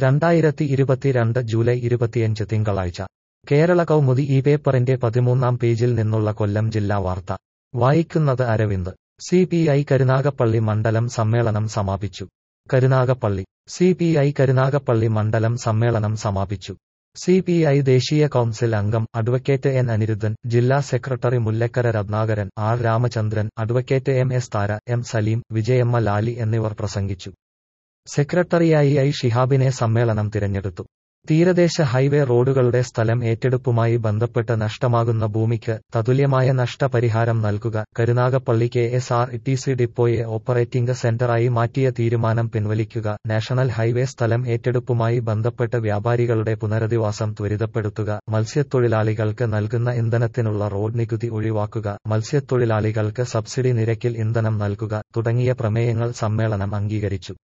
രണ്ടായിരത്തി ഇരുപത്തിരണ്ട് ജൂലൈ ഇരുപത്തിയഞ്ച് തിങ്കളാഴ്ച കേരള കൗമുദി ഈ പേപ്പറിന്റെ പതിമൂന്നാം പേജിൽ നിന്നുള്ള കൊല്ലം ജില്ലാ വാർത്ത വായിക്കുന്നത് Aravind C P I Karunagappally മണ്ഡലം സമ്മേളനം സമാപിച്ചു Karunagappally C P I Karunagappally മണ്ഡലം സമ്മേളനം സമാപിച്ചു സി പി ഐ ദേശീയ കൗൺസിൽ അംഗം അഡ്വക്കേറ്റ് എൻ അനിരുദ്ധൻ ജില്ലാ secretary Mullakkara Ratnakaran R Ramachandran advocate M S Thara M Saleem Vijayamma Lali എന്നിവർ പ്രസംഗിച്ചു സെക്രട്ടറിയായി ഐ ഷിഹാബിനെ സമ്മേളനം തിരഞ്ഞെടുത്തു തീരദേശ ഹൈവേ റോഡുകളുടെ സ്ഥലം ഏറ്റെടുപ്പുമായി ബന്ധപ്പെട്ട് നഷ്ടമാകുന്ന ഭൂമിക്ക് തതുല്യമായ നഷ്ടപരിഹാരം നൽകുക Karunagappally K S R T C ഡിപ്പോയെ ഓപ്പറേറ്റിംഗ് സെന്ററായി മാറ്റിയ തീരുമാനം പിൻവലിക്കുക നാഷണൽ ഹൈവേ സ്ഥലം ഏറ്റെടുപ്പുമായി ബന്ധപ്പെട്ട് വ്യാപാരികളുടെ പുനരധിവാസം ത്വരിതപ്പെടുത്തുക മത്സ്യത്തൊഴിലാളികൾക്ക് നൽകുന്ന ഇന്ധനത്തിനുള്ള റോഡ് നികുതി ഒഴിവാക്കുക മത്സ്യത്തൊഴിലാളികൾക്ക് സബ്സിഡി നിരക്കിൽ ഇന്ധനം നൽകുക തുടങ്ങിയ പ്രമേയങ്ങൾ സമ്മേളനം അംഗീകരിച്ചു